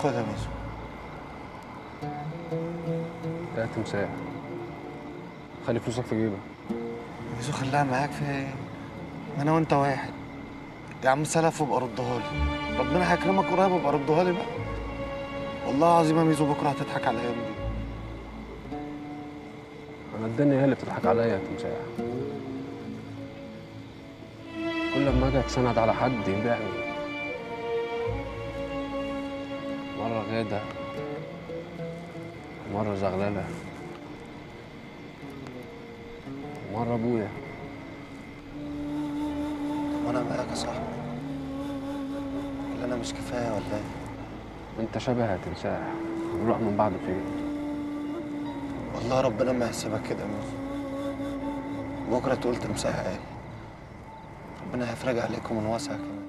خدها ميزو يا تمساح خلي فلوسك في جيبك ميزو خليها معاك في ايه ما انا وانت واحد يا عم سلف وابقى ردها لي ربنا هيكرمك قريب وابقى ردها لي بقى والله العظيم يا ميزو بكره هتضحك على الايام دي انا الدنيا هي اللي بتضحك عليا يا تمساح كل ما اجي اتسند على حد يبيعني مرة غادة مرة زغللة مرة ابويا طب وانا معاك يا صاحبي ولا انا مش كفايه ولا ايه انت شبه يا تمساح بنروح من بعض فين والله ربنا ما يحسبك كده يا ميزو بكره تقول تمساح ايه ربنا هيفرج عليكم من واسع كمان